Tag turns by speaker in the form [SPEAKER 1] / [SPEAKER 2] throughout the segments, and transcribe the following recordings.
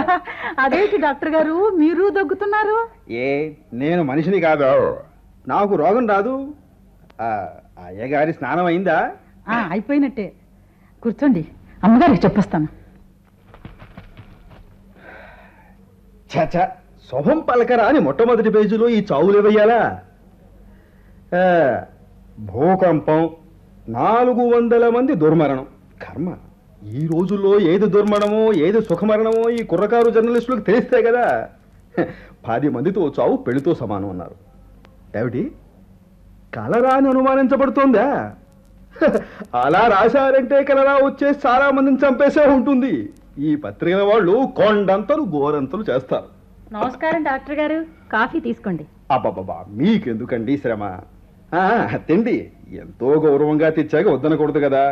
[SPEAKER 1] అదేంటి డాక్టర్ గారు మీరు దగ్గుతున్నారు
[SPEAKER 2] ఏ నేను మనిషిని కాదు నాకు రోగం రాదు ఆ, అయ్యగారి స్నానం అయిందా
[SPEAKER 1] ఆ, అయిపోయినట్టే కూర్చోండి అమ్మగారికి చెప్పొస్తాను
[SPEAKER 2] చచ శుభం పలకరా అని మొట్టమొదటి పేజీలో ఈ చావులు వేయాలా భూకంపం నాలుగు వందల మంది దుర్మరణం కర్మ ఈ రోజుల్లో ఏది దుర్మరణమో ఏది సుఖమరణమో ఈ కుర్రకారు జర్నలిస్టులకు తెలిస్తే కదా హ, పది మందితో చావు పెళ్లితో సమానం అన్నారు ఏమిటి కలరా అని అనుమానించబడుతోందా హ, అలా రాశారంటే కలరా వచ్చే చాలా మందిని చంపేసే ఉంటుంది ఈ పత్రికల వాళ్ళు కొండంతలు గోరంతలు చేస్తారు
[SPEAKER 1] నమస్కారం డాక్టర్ గారు కాఫీ తీసుకోండి
[SPEAKER 2] అబ్బబ్బబ్బా మీకెందుకండి శ్రమ ఆ, తిండి ఎంతో గౌరవంగా తెచ్చాక వద్దనకూడదు కదా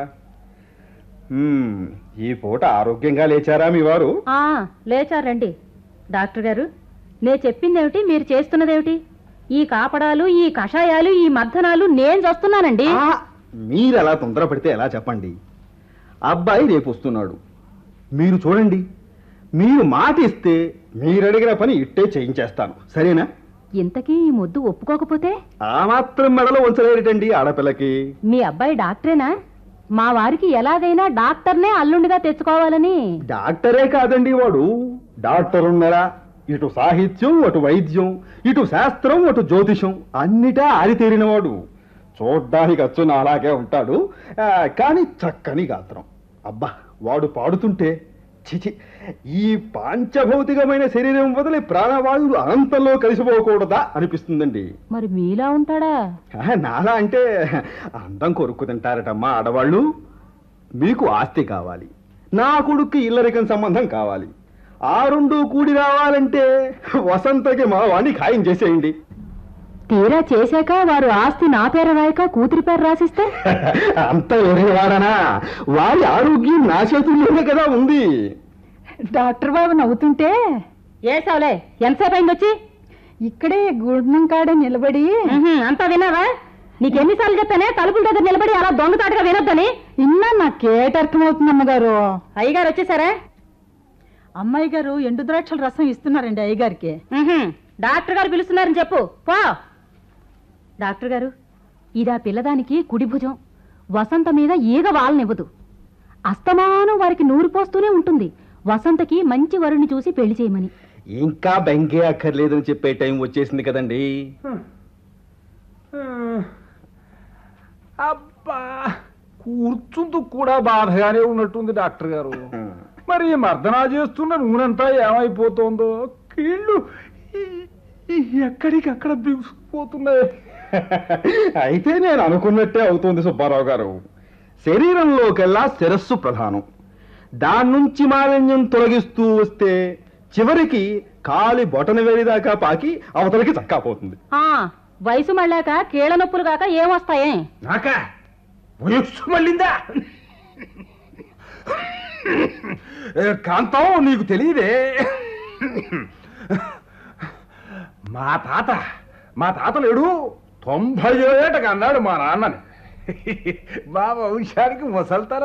[SPEAKER 2] మ్మ్, ఈ పూట ఆరోగ్యంగా లేచారా మీ వారు
[SPEAKER 1] ఆ లేచారండి డాక్టర్ గారు నే చెప్పిందేమిటి మీరు చేస్తున్నదేమిటి ఈ కాపడాలు ఈ కషాయాలు ఈ మర్దనాలు నేను చేస్తున్నానండి
[SPEAKER 2] ఆ, మీరు ఎలా తొందరపడితే ఎలా చెప్పండి అబ్బాయి రేపు వస్తున్నాడు మీరు చూడండి మీరు మాట ఇస్తే మీరు అడిగిన పని ఇట్టే చేయించేస్తాను సరేనా
[SPEAKER 1] ఇంతకీ ఈ ముద్దు ఒప్పుకోకపోతే
[SPEAKER 2] ఆ మాత్రం మెడలో ఉంచలేరటండి ఆడపిల్లకి
[SPEAKER 1] మీ అబ్బాయి డాక్టరేనా మా వారికి ఎలాగైనా డాక్టర్నే అల్లుండిగా తెచ్చుకోవాలని
[SPEAKER 2] డాక్టరే కాదండి వాడు డాక్టర్ ఉన్నారా ఇటు సాహిత్యం అటు వైద్యం ఇటు శాస్త్రం అటు జ్యోతిషం అన్నిటా ఆరితేరినవాడు చూడ్డానికి అచ్చున అలాగే ఉంటాడు ఆ, కానీ చక్కని గాత్రం అబ్బా వాడు పాడుతుంటే చిచి ఈ పాంచభౌతికమైన శరీరం వదిలి ప్రాణవాయువులు అనంతంలో కలిసిపోకూడదా అనిపిస్తుందండి
[SPEAKER 1] మరి మీలా ఉంటాడా
[SPEAKER 2] ఆహా, నాలా అంటే అందం కొరుక్కు తింటారటమ్మా ఆడవాళ్ళు మీకు ఆస్తి కావాలి నా కొడుక్కి ఇల్లరికం సంబంధం కావాలి ఆ రెండు కూడి రావాలంటే వసంతకి మా వాణ్ణి ఖాయం చేసేయండి
[SPEAKER 1] తీరా చేశాక వారు ఆస్తి నా పేరు రాయక కూతురి పేరు రాసిస్తే
[SPEAKER 2] అంత వాడనా వారి ఆరోగ్యం నా చేతుల్లోనే కదా ఉంది
[SPEAKER 1] డాక్టర్ బాబు నవ్వుతుంటే ఏసావులే ఎంతసేపు అయింది వచ్చి ఇక్కడే గుడ్నం కాడ నిలబడి అంతా విన్నావా నీకెన్నిసార్లు చెప్పానే తలుపుల దగ్గర నిలబడి అలా దొంగతాటుగా వినొద్దని ఇన్నా నాకేట అర్థమవుతుంది అమ్మగారు అయ్యగారు వచ్చేసారా అమ్మాయి గారు ఎండు ద్రాక్షల రసం ఇస్తున్నారండి అయ్యగారికి డాక్టర్ గారు పిలుస్తున్నారని చెప్పు పో డాక్టర్ గారు ఇదా పిల్లదానికి కుడి భుజం వసంత మీద ఈగ వాళ్ళనివ్వదు అస్తమానం వారికి నూరు పోస్తూనే ఉంటుంది వసంతకి మంచి వరుణ్ణి చూసి పెళ్లి చేయమని
[SPEAKER 2] ఇంకా బెంకే అక్కర్లేదని చెప్పే టైం వచ్చేసింది కదండి
[SPEAKER 3] అబ్బా కూర్చుందుకు కూడా బాధగానే ఉన్నట్టుంది డాక్టర్ గారు మరి ఈ మర్దనా చేస్తున్న నూనెంతా ఏమైపోతుందో కీళ్ళు ఈ- ఈ ఎక్కడికి అక్కడ బిగుసుకుపోతున్నాయి
[SPEAKER 2] అయితే నేను అనుకున్నట్టే అవుతుంది సుబ్బారావు గారు శరీరంలోకెల్లా శిరస్సు ప్రధానం దాని నుంచి మాలిన్యం తొలగిస్తూ వస్తే చివరికి కాలి బొటన వేడిదాకా పాకి అవతలకి చక్కాపోతుంది
[SPEAKER 1] ఆ వయసు మళ్ళాక కీళ్ళ నొప్పులు కాక ఏమొస్తాయే
[SPEAKER 3] నాకా వయస్సు మళ్ళిందా ఏ, కాంతం నీకు తెలియదే మా తాత మా తాత లేడు తొంభై ఏటకి అన్నాడు మా నాన్నని మా వంశానికి ముసల్తనం